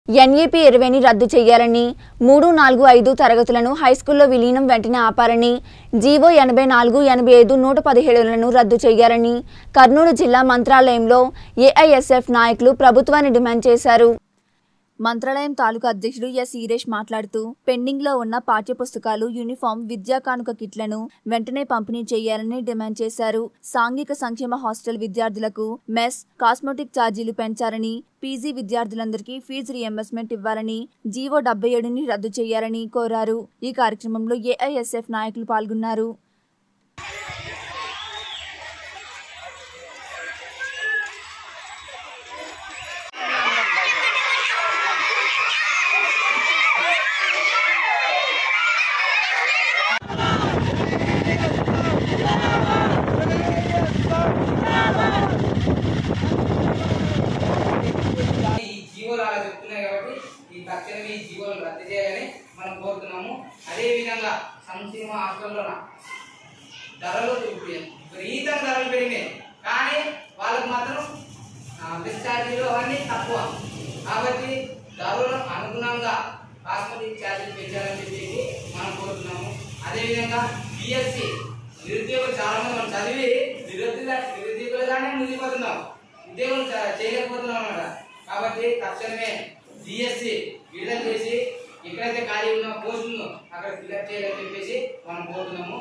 NAP ఇరవైని రద్దు చేయాలని మూడు నాలుగు ఐదు తరగతులను హైస్కూల్లో విలీనం వెంటనే ఆపాలని జీవో ఎనభై నాలుగు ఎనభై ఐదు నూట పదిహేడులను రద్దు చేయాలని కర్నూలు జిల్లా మంత్రాలయంలో ఏఐఎస్ఎఫ్ నాయకులు ప్రభుత్వాన్ని డిమాండ్ చేశారు మంత్రాలయం తాలూకా అధ్యక్షుడు ఎస్ ఈరేష్ మాట్లాడుతూ పెండింగ్ లో ఉన్న పాఠ్యపుస్తకాలు యూనిఫామ్ విద్యా కానుక కిట్లను వెంటనే పంపిణీ చేయాలని డిమాండ్ చేశారు సాంఘిక సంక్షేమ హాస్టల్ విద్యార్థులకు మెస్ కాస్మెటిక్ ఛార్జీలు పెంచారని పీజీ విద్యార్థులందరికీ ఫీజు రియంబర్స్మెంట్ ఇవ్వాలని జీవో డెబ్బై ఏడుని రద్దు చేయాలని కోరారు ఈ కార్యక్రమంలో ఏఐఎస్ఎఫ్ నాయకులు పాల్గొన్నారు ఈ జీవోలు అలా చెప్తున్నాయి కాబట్టి ఈ తక్షణమే ఈ జీవోలు రద్దు చేయాలని మనం కోరుతున్నాము అదే విధంగా సంక్షేమ హాస్టల్లో ధరలు విపరీతంగా ధరలు పెరిగినాయి కానీ వాళ్ళకు మాత్రం బెస్ట్ ఛార్జీలు అవన్నీ తక్కువ కాబట్టి ధరలు అనుగుణంగా కాస్మెటిక్ ఛార్జీలు పెంచాలని చెప్పేసి మనం కోరుతున్నాము అదేవిధంగా బిఎస్సి నిరుద్యోగులు చాలా మంది మనం చదివి నిరుద్యోగ నిరుద్యోగులుగానే మునిగిపోతున్నాం ఉద్యోగం చ- చేయలేకపోతున్నాం అన్నమాట కాబట్టి తక్షణమే బిఎస్సి విడుదల చేసి ఎక్కడైతే ఖాళీ ఉన్న పోస్టులను అక్కడ ఫిల్అప్ చేయాలని చెప్పేసి మనం కోరుతున్నాము